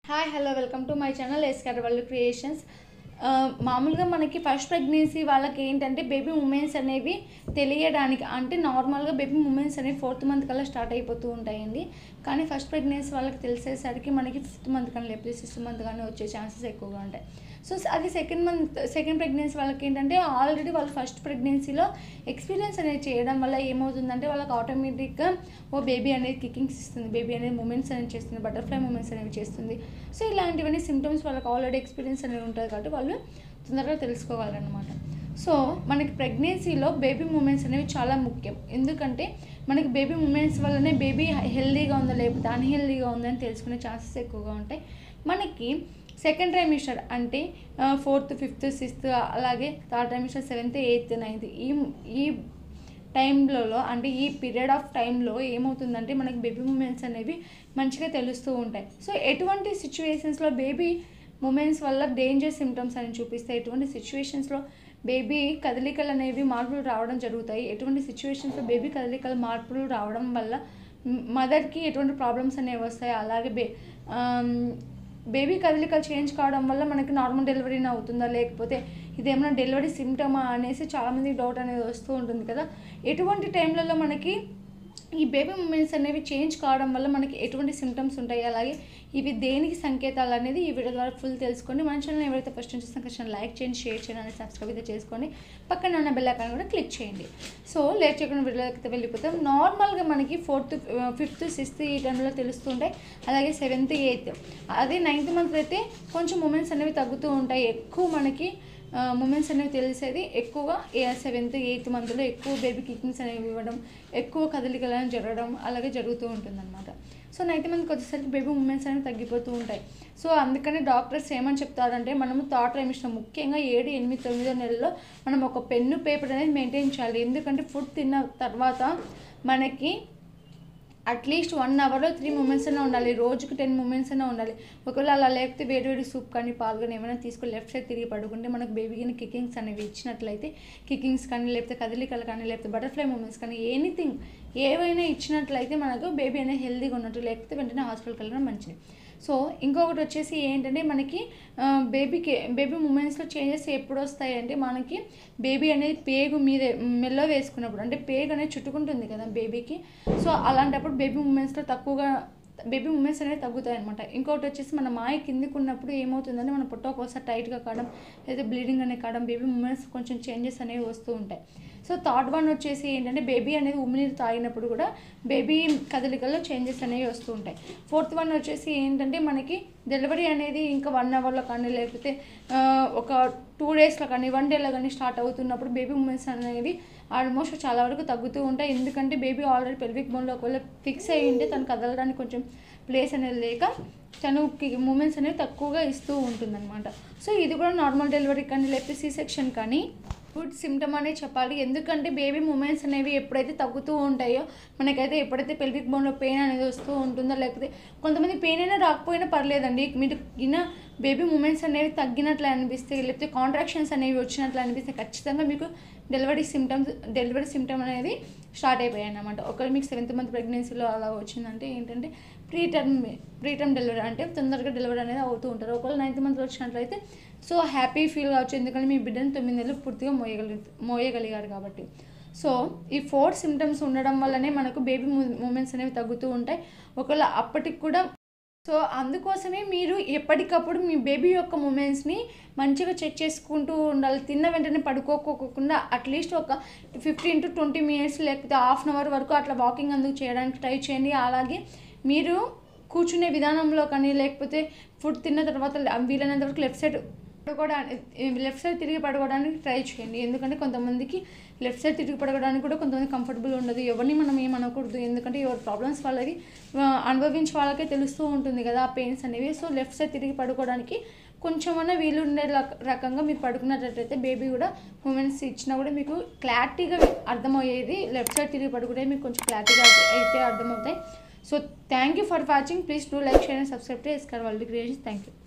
hi hello welcome to my channel Eskar వాళ్ళు creations మామూలుగా మనకి ఫస్ట్ ప్రెగ్నెన్సీ వాళ్ళకి ఏంటంటే బేబీ మూమెంట్స్ అనేవి తెలియడానికి అంటే నార్మల్గా బేబీ మూమెంట్స్ అనేవి ఫోర్త్ మంత్ కల్లా స్టార్ట్ అయిపోతూ ఉంటాయండి కానీ ఫస్ట్ ప్రెగ్నెన్సీ వాళ్ళకి తెలిసేసరికి మనకి ఫిఫ్త్ మంత్ కానీ లేకపోతే సిక్స్త్ మంత్ కానీ వచ్చే ఛాన్సెస్ ఎక్కువగా ఉంటాయి సో అది సెకండ్ మంత్ సెకండ్ ప్రెగ్నెన్సీ వాళ్ళకి ఏంటంటే ఆల్రెడీ వాళ్ళు ఫస్ట్ ప్రెగ్నెన్సీలో ఎక్స్పీరియన్స్ అనేది చేయడం వల్ల ఏమవుతుందంటే వాళ్ళకి ఆటోమేటిక్గా ఓ బేబీ అనేది కికింగ్స్ ఇస్తుంది బేబీ అనేది మూమెంట్స్ అనేవి చేస్తుంది బటర్ఫ్లై మూమెంట్స్ అనేవి చేస్తుంది సో ఇలాంటివన్నీ సిమ్టమ్స్ వాళ్ళకి ఆల్రెడీ ఎక్స్పీరియన్స్ అనేది ఉంటుంది కాబట్టి వాళ్ళు తొందరగా తెలుసుకోవాలన్నమాట సో మనకి ప్రెగ్నెన్సీలో బేబీ మూమెంట్స్ అనేవి చాలా ముఖ్యం ఎందుకంటే మనకి బేబీ మూమెంట్స్ వల్లనే బేబీ హెల్దీగా ఉందా లేకపోతే అన్హెల్దీగా ఉందని తెలుసుకునే ఛాన్సెస్ ఎక్కువగా ఉంటాయి మనకి సెకండ్ ట్రైమిస్టర్ అంటే ఫోర్త్ ఫిఫ్త్ సిక్స్త్ అలాగే third trimester seventh eighth ninth ఈ ఈ టైంలో అంటే ఈ పీరియడ్ ఆఫ్ టైంలో ఏమవుతుందంటే మనకి బేబీ మూమెంట్స్ అనేవి మంచిగా తెలుస్తూ ఉంటాయి సో ఎటువంటి సిచ్యువేషన్స్లో బేబీ మూమెంట్స్ వల్ల డేంజర్ సిమ్టమ్స్ అని చూపిస్తాయి ఎటువంటి సిచ్యువేషన్స్లో బేబీ కదలికలు అనేవి మార్పులు రావడం జరుగుతాయి ఎటువంటి సిచ్యువేషన్స్లో బేబీ కదలికల మార్పులు రావడం వల్ల మదర్కి ఎటువంటి ప్రాబ్లమ్స్ అనేవి వస్తాయి అలాగే బే బేబీ కదలికలు చేంజ్ కావడం వల్ల మనకి నార్మల్ డెలివరీనే అవుతుందా లేకపోతే ఇదేమైనా డెలివరీ సిమ్టమా అనేసి చాలామందికి డౌట్ అనేది వస్తూ ఉంటుంది కదా ఎటువంటి టైంలలో మనకి ఈ బేబీ మూమెంట్స్ అనేవి చేంజ్ కావడం వల్ల మనకి ఎటువంటి సిమ్టమ్స్ ఉంటాయి అలాగే ఇవి దేనికి సంకేతాలు అనేది ఈ వీడియో ద్వారా ఫుల్ తెలుసుకోండి మన ఛానల్ ఎవరైతే ఫస్ట్ నుంచి చూసిన ఖచ్చితంగా లైక్ చేయండి షేర్ చేయండి అని సబ్స్క్రైబ్ అయితే చేసుకోండి పక్కన ఉన్న బెల్ ఐకాన్ కూడా క్లిక్ చేయండి సో లేట్ చేయకుండా వీడియోకి అయితే వెళ్ళిపోతాం నార్మల్గా మనకి ఫోర్త్ ఫిఫ్త్ సిక్స్త్ ఈ టైంలో తెలుస్తుంటాయి అలాగే సెవెంత్ ఎయిత్ అదే నైన్త్ మంత్ అయితే కొంచెం మూమెంట్స్ అనేవి తగ్గుతూ ఉంటాయి ఎక్కువ మనకి మూమెంట్స్ అనేవి తెలిసేది ఎక్కువగా సెవెంత్ ఎయిత్ మంత్లో ఎక్కువ బేబీ కికింగ్స్ అనేవి ఇవ్వడం ఎక్కువ కదలికలను జరగడం అలాగే జరుగుతూ ఉంటుందన్నమాట సో నైన్త్ మంత్కి వచ్చేసరికి బేబీ మూమెంట్స్ అనేవి తగ్గిపోతూ ఉంటాయి సో అందుకని డాక్టర్స్ ఏమని చెప్తారంటే మనము థాట్ ట్రైమిస్టర్ ముఖ్యంగా ఏడు ఎనిమిది తొమ్మిదో నెలలో మనం ఒక పెన్ను పేపర్ అనేది మెయింటైన్ చేయాలి ఎందుకంటే ఫుడ్ తిన్న తర్వాత మనకి అట్లీస్ట్ వన్ అవర్లో త్రీ మూమెంట్స్ అయినా ఉండాలి రోజుకి టెన్ మూమెంట్స్ అయినా ఉండాలి ఒకవేళ అలా లేకపోతే వేడి వేడి సూప్ కానీ పాలు కానీ ఏమైనా తీసుకొని లెఫ్ట్ సైడ్ తిరిగి పడుకుంటే మనకు బేబీకి కికింగ్స్ అనేవి ఇచ్చినట్లయితే కికింగ్స్ కానీ లేకపోతే కదలికలు కానీ లేకపోతే బటర్ఫ్లై మూమెంట్స్ కానీ ఎనీథింగ్ ఏవైనా ఇచ్చినట్లయితే మనకు బేబీ అనేది హెల్తీగా ఉన్నట్టు లేకపోతే వెంటనే హాస్పిటల్కి వెళ్ళడం మంచిది సో ఇంకొకటి వచ్చేసి ఏంటంటే మనకి బేబీకి బేబీ మూమెంట్స్లో చేంజెస్ ఎప్పుడు వస్తాయి అంటే మనకి బేబీ అనేది పేగు మీద మెల్లో వేసుకున్నప్పుడు అంటే పేగు అనేది చుట్టుకుంటుంది కదా బేబీకి సో అలాంటప్పుడు బేబీ మూమెంట్స్లో తక్కువగా బేబీ మూమెంట్స్ అనేవి తగ్గుతాయి అనమాట ఇంకొకటి వచ్చేసి మన మాయ కిందికి ఉన్నప్పుడు ఏమవుతుందంటే మన పుట్ట ఒకసారి టైట్గా కావడం లేదా బ్లీడింగ్ అనే కావడం బేబీ మూమెంట్స్ కొంచెం చేంజెస్ అనేవి వస్తూ ఉంటాయి సో థర్డ్ వన్ వచ్చేసి ఏంటంటే బేబీ అనేది ఉమ్మినీరు తాగినప్పుడు కూడా బేబీ కదలికల్లో చేంజెస్ అనేవి వస్తూ ఉంటాయి ఫోర్త్ వన్ వచ్చేసి ఏంటంటే మనకి డెలివరీ అనేది ఇంకా వన్ అవర్లో కానీ లేకపోతే ఒక టూ డేస్లో కానీ వన్ డేలో కానీ స్టార్ట్ అవుతున్నప్పుడు బేబీ మూమెంట్స్ అనేవి ఆల్మోస్ట్ చాలా వరకు తగ్గుతూ ఉంటాయి ఎందుకంటే బేబీ ఆల్రెడీ పెల్విక్ బోన్లో ఒకవేళ ఫిక్స్ అయ్యి ఉంటే తను కదలడానికి కొంచెం ప్లేస్ అనేది లేక తను మూమెంట్స్ అనేవి తక్కువగా ఇస్తూ ఉంటుందన్నమాట సో ఇది కూడా నార్మల్ డెలివరీ కానీ లేకపోతే సీ సెక్షన్ కానీ గుడ్ సిమ్టమ్ అనే చెప్పాలి ఎందుకంటే బేబీ మూమెంట్స్ అనేవి ఎప్పుడైతే తగ్గుతూ ఉంటాయో మనకైతే ఎప్పుడైతే పెల్విక్ బోన్లో పెయిన్ అనేది వస్తూ ఉంటుందో లేకపోతే కొంతమంది పెయిన్ అయినా రాకపోయినా పర్లేదండి మీరు గిన బేబీ మూమెంట్స్ అనేవి తగ్గినట్లు అనిపిస్తే లేకపోతే కాంట్రాక్షన్స్ అనేవి వచ్చినట్లు అనిపిస్తే ఖచ్చితంగా మీకు డెలివరీ సిమ్టమ్స్ డెలివరీ సిమ్టమ్ అనేది స్టార్ట్ అయిపోయాయి అన్నమాట ఒకవేళ మీకు సెవెంత్ మంత్ ప్రెగ్నెన్సీలో అలా వచ్చిందంటే ఏంటంటే preterm preterm delivery అంటే తొందరగా డెలివరీ అనేది అవుతూ ఉంటారు ఒకవేళ నైన్త్ మంత్లో వచ్చినట్లయితే సో హ్యాపీ ఫీల్ కావచ్చు ఎందుకంటే మీ బిడ్డను తొమ్మిది నెలలు పూర్తిగా మోయగలి మోయగలిగారు కాబట్టి సో ఈ ఫోర్ సిమ్టమ్స్ ఉండడం వల్లనే మనకు బేబీ మూమెంట్స్ అనేవి తగ్గుతూ ఉంటాయి ఒకవేళ అప్పటికి కూడా సో అందుకోసమే మీరు ఎప్పటికప్పుడు మీ బేబీ యొక్క మూమెంట్స్ని మంచిగా చెక్ చేసుకుంటూ ఉండాలి తిన్న వెంటనే పడుకోకోకుండా అట్లీస్ట్ ఒక ఫిఫ్టీన్ టు ట్వంటీ మినిట్స్ లేకపోతే హాఫ్ అన్ అవర్ వరకు అట్లా వాకింగ్ అందుకు చేయడానికి ట్రై చేయండి అలాగే మీరు కూర్చునే విధానంలో కానీ లేకపోతే ఫుడ్ తిన్న తర్వాత వీలైనంత వరకు లెఫ్ట్ సైడ్ పడుకోవడానికి లెఫ్ట్ సైడ్ తిరిగి పడుకోవడానికి ట్రై చేయండి ఎందుకంటే కొంతమందికి లెఫ్ట్ సైడ్ తిరిగి పడుకోవడానికి కూడా కొంతమంది కంఫర్టబుల్ ఉండదు ఎవరిని మనం ఏమనకూడదు ఎందుకంటే ఎవరి ప్రాబ్లమ్స్ వాళ్ళకి అనుభవించే వాళ్ళకే తెలుస్తూ ఉంటుంది కదా ఆ పెయిన్స్ అనేవి సో లెఫ్ట్ సైడ్ తిరిగి పడుకోవడానికి కొంచెమన్నా వీలు ఉండే రకంగా మీరు పడుకున్నట్లయితే బేబీ కూడా మూమెంట్స్ ఇచ్చినా కూడా మీకు క్లారిటీగా అర్థమయ్యేది లెఫ్ట్ సైడ్ తిరిగి పడుకుంటే మీకు కొంచెం క్లారిటీగా అయితే అర్థమవుతాయి so thank you for watching please do like share and subscribe to Eskar world creations thank you